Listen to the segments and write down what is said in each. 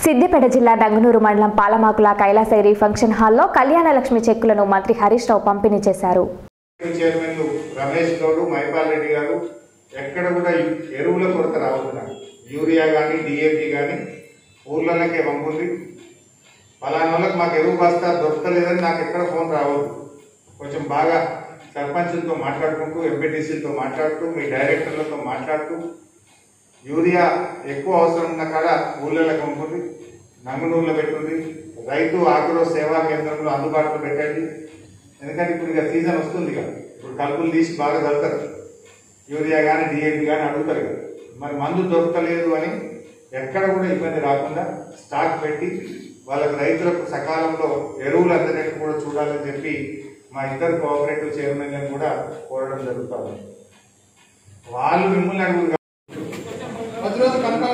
సిద్దిపేట జిల్లా నంగునూరు మండలం పాలమాకుల కైలాసైరి ఫంక్షన్ హాల్లో కళ్యాణలక్ష్మి చెక్కులను మంత్రి హరీష్ రావు పంపిణీ చేశారు చైర్మన్లు రమేష్ గౌడ్ మైపాల్ రెడ్డి గారు ఎక్కడ కూడా ఎరువుల కొరత రావద్దు యూరియా కానీ డిఏపి కానీ ఊర్లలోకే పంపుంది పలానా వాళ్ళకి మాకు ఎరువు బస్తా దొరకలేదని నాకు ఎక్కడ ఫోన్ రావద్దు కొంచెం బాగా సర్పంచులతో మాట్లాడుకుంటూ ఎంపీటీసీలతో మాట్లాడుతూ మీ డైరెక్టర్లతో మాట్లాడుతూ యూరియా ఎక్కువ అవసరం ఉన్న కాడ ఊళ్ళలోకి పంపుంది నంగునూరులో పెట్టుంది రైతు ఆగ్రో సేవా కేంద్రంలో అందుబాటులో పెట్టండి ఎందుకంటే ఇప్పుడు ఇక సీజన్ వస్తుంది కదా ఇప్పుడు కలుపులు తీసి బాగా చల్లుతారు యూరియా కానీ డిఏపి కానీ అడుగుతారు కదా మరి మందు దొరకలేదు అని ఎక్కడ కూడా ఇబ్బంది రాకుండా స్టాక్ పెట్టి వాళ్ళకి రైతులకు సకాలంలో ఎరువులు అందినట్టు కూడా చూడాలని చెప్పి మా ఇద్దరు కోఆపరేటివ్ చైర్మన్లను కూడా కోరడం జరుగుతుంది వాళ్ళు మిమ్మల్ని అడుగురు ప్రతిరోజు కనకవ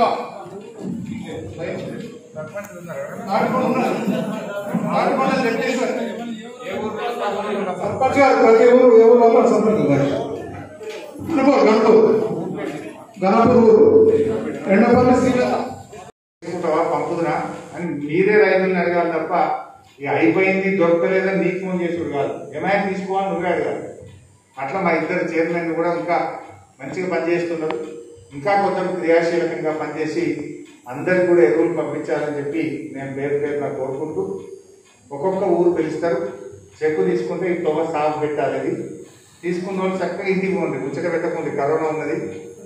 నాటుకోవడం చెప్పేసారు సర్పంచ్ గారు ప్రతి ఊరు ఏ ఊరు వాళ్ళు సంపర్కం గణపూర్ గణపూర్ గణపూర్ ఊరు రెండోపల్లి శ్రీలత తీసుకుంటావా పంపుదునా అని మీరే రైతులను అడగాలి తప్ప ఇక అయిపోయింది దొరకలేదని నీకు ఫోన్ చేసుడు కాదు ఏమైనా తీసుకోవాలని నువ్వే అడగాలి అట్లా మా ఇద్దరు చైర్మన్ కూడా ఇంకా మంచిగా పనిచేస్తున్నారు ఇంకా కొంత క్రియాశీలకంగా పనిచేసి అందరికి కూడా ఎరువులు పంపించాలని చెప్పి నేను పేరు పేరున కోరుకుంటూ ఒక్కొక్క ఊరు పిలుస్తారు చెక్కు తీసుకుంటే ఈ తొమ్మ సాగు పెట్టాలి అది తీసుకున్న వాళ్ళు చక్కగా ఇంటికి పోండి ముచ్చట పెట్టకుండా కరోనా ఉన్నది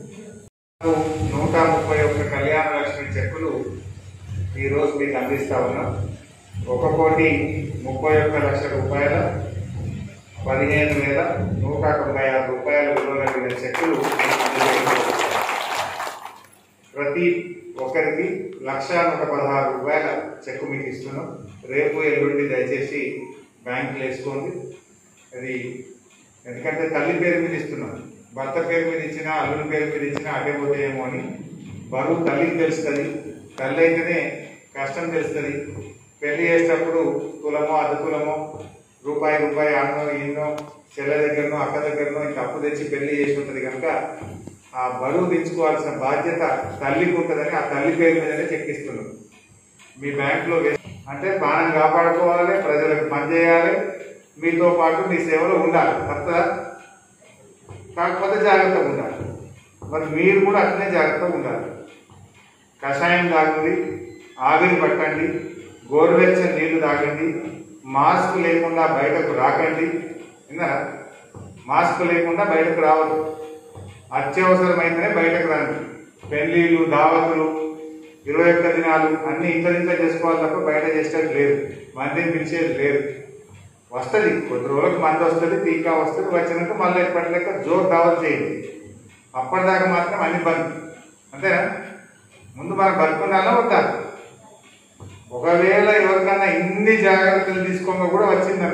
నూట ముప్పై ఒక్క కళ్యాణ లక్ష్మి చెక్కులు ఈరోజు మీకు అందిస్తా ఉన్నాం ఒక కోటి ముప్పై ఒక్క లక్షల రూపాయల పదిహేను వేల నూట తొంభై ఆరు రూపాయల విలువ కలిగిన చెక్కులు మీకు అందజేయబడుతున్నాయి. ప్రతి ఒక్కరికి లక్ష నూట పదహారు రూపాయల చెక్కు మీకు ఇస్తున్నాం రేపు ఎల్లుండి దయచేసి బ్యాంకులో వేసుకోండి అది ఎందుకంటే తల్లి పేరు మీద ఇస్తున్నాం భర్త పేరు మీద ఇచ్చినా అల్లుడి పేరు మీద ఇచ్చినా అటే పోతాయేమో అని బరువు తల్లికి తెలుస్తుంది తల్లి అయితేనే కష్టం తెలుస్తుంది పెళ్లి చేసేటప్పుడు కులమో అర్ధ కులమో రూపాయి రూపాయి అన్నో ఈన్నో చెల్ల దగ్గరనో అక్క దగ్గరనో ఇంకా అప్పు తెచ్చి పెళ్లి చేసి ఉంటుంది కనుక ఆ బరువు దించుకోవాల్సిన బాధ్యత తల్లికి ఉంటుందని ఆ తల్లి పేరు మీదనే చెక్కిస్తున్నాం మీ బ్యాంకులో వే- అంటే ప్రాణం కాపాడుకోవాలి ప్రజలకు పనిచేయాలి మీతో పాటు మీ సేవలో ఉండాలి తప్పదా కాకపోతే జాగ్రత్తగా ఉండాలి మరి మీరు కూడా అట్లనే జాగ్రత్తగా ఉండాలి కషాయం తాగండి ఆవిరి పట్టండి గోరువెచ్చని నీళ్లు తాగండి మాస్క్ లేకుండా బయటకు రాకండి విన్నారా మాస్క్ లేకుండా బయటకు రావద్దు అత్యవసరమైతేనే బయటకు రండి పెళ్లిళ్ళు దావతులు ఇరవై ఒక్క దినాలు అన్ని ఇంట్లో ఇంట్లో చేసుకోవాలి తప్ప బయట చేసేది లేదు మందిని పిలిచేది లేదు వస్తుంది కొద్ది రోజులకు మంది వస్తుంది టీకా వస్తుంది వచ్చినాక మళ్ళీ ఎప్పటి లెక్క జోర్ దావత్ చేయండి అప్పటిదాకా మాత్రం అన్ని బంద్ అంతేనా ముందు మనం బతుకున్నాలో వద్దా ఒకవేళ ఎవరికన్నా ఇన్ని జాగ్రత్తలు తీసుకోగా కూడా వచ్చింది